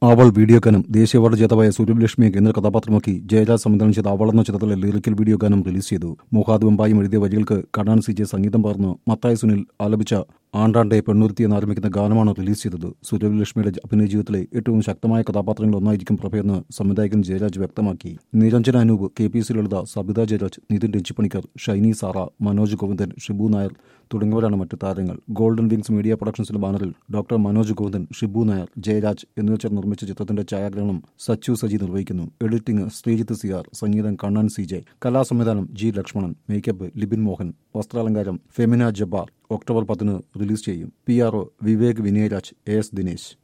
അവൾ വീഡിയോ ഗാനം ദേശീയ അവാർഡ് ജേതാവായ സൂര്യലക്ഷ്മിയെ കേന്ദ്ര കഥാപാത്രമാക്കി ജയരാജ് സംവിധാനം ചെയ്ത അവൾ എന്ന ചിത്രത്തിലെ ലിറിക്കൽ വീഡിയോ ഗാനം റിലീസ് ചെയ്തു മുഹാദ് വെമ്പായും എഴുതിയ വരികൾക്ക് കണ്ണാൻ സി ജെ സംഗീതം പകർന്ന് മത്തായ സുനിൽ ആലപിച്ച ആണ്ടാണ്ടെ പെണ്ണുരുത്തി എന്ന് ആരംഭിക്കുന്ന ഗാനമാണ് റിലീസ് ചെയ്തത് സൂര്യലക്ഷ്മിയുടെ അഭിനയ ജീവിതത്തിലെ ഏറ്റവും ശക്തമായ കഥാപാത്രങ്ങളിൽ ഒന്നായിരിക്കും പ്രഭയെന്ന് സംവിധായകൻ ജയരാജ് വ്യക്തമാക്കി Niranjana Anoop K P C Lalitha Sabitha Jayaraj Nithin Renji Panicker Shiny Sara Manoj Govindan Shibu Nair തുടങ്ങിയവരാണ് മറ്റു താരങ്ങൾ ഗോൾഡൻ വിങ്സ് മീഡിയ പ്രൊഡക്ഷൻസിന്റെ ബാനറിൽ ഡോക്ടർ മനോജ് ഗോവിന്ദൻ ഷിബു നായർ ജയരാജ് എന്നിവർ ചേർന്ന് നിർമ്മിച്ച ചിത്രത്തിന്റെ ഛായാഗ്രഹണം സച്ചു സജി നിർവഹിക്കുന്നു എഡിറ്റിംഗ് ശ്രീജിത്ത് സിയാർ സംഗീതം കണ്ണൻ സി ജെ കലാസംവിധാനം ജി ലക്ഷ്മണൻ മേക്കപ്പ് ലിബിൻ മോഹൻ വസ്ത്രാലങ്കാരം ഫെമിന ജബ്ബാർ ഒക്ടോബർ പത്തിന് റിലീസ് ചെയ്യും P R O Vivek Vinayaraj A S Dinesh